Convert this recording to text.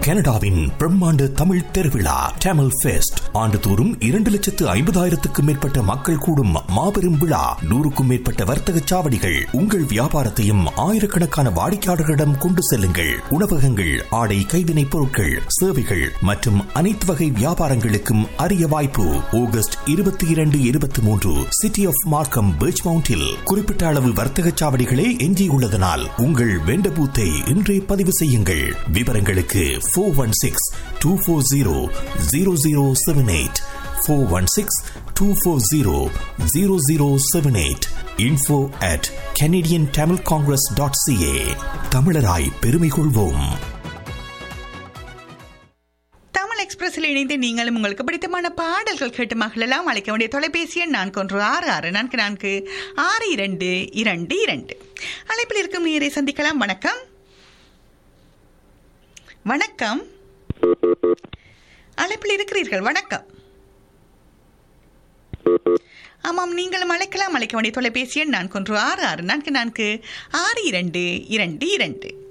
கனடாவின் பிரம்மாண்ட தமிழ் திருவிழா டேமல் ஃபெஸ்ட் ஆண்டுதோறும் இரண்டு லட்சத்து ஐம்பதாயிரத்துக்கும் மேற்பட்ட மக்கள் கூடும் மாபெரும் விழா நூறுக்கும் மேற்பட்ட வர்த்தக சாவடிகள் உங்கள் வியாபாரத்தையும் ஆயிரக்கணக்கான வாடிக்கையாளர்களிடம் கொண்டு செல்லுங்கள் உணவகங்கள் ஆடை கைவினைப் பொருட்கள் சேவைகள் மற்றும் அனைத்து வகை வியாபாரங்களுக்கும் அரிய வாய்ப்பு ஆகஸ்ட் இருபத்தி இரண்டு இருபத்தி மூன்று சிட்டி ஆஃப் மார்க்கம் பீச் மவுண்டில் குறிப்பிட்ட அளவு வர்த்தக சாவடிகளே எஞ்சியுள்ளதனால் உங்கள் வெண்ட பூத்தை இன்றே பதிவு செய்யுங்கள் விவரங்களுக்கு four one six two four zero zero zero seven eight four one six two four zero zero zero seven eight info at Canadian Tamil Congress dot CA தமிழராய் பெருமை கொள்வோம் தமிழ் எக்ஸ்பிரஸில் இணைந்து நீங்களும் உங்களுக்கு பிடித்தமான பாடல்கள் கேட்டு மகளெல்லாம் அழைக்க வேண்டிய தொலைபேசி எண் நான்கு ஒன்று ஆறு ஆறு நான்கு நான்கு ஆறு இரண்டு இரண்டு இரண்டு அழைப்பில் இருக்கும் நீரை சந்திக்கலாம் வணக்கம் வணக்கம் அழைப்பில் இருக்கிறீர்கள் வணக்கம் ஆமாம் நீங்களும் அழைக்கலாம் அழைக்க வேண்டிய தொலைபேசி எண் நான்கு ஒன்று ஆறு ஆறு நான்கு நான்கு ஆறு இரண்டு இரண்டு இரண்டு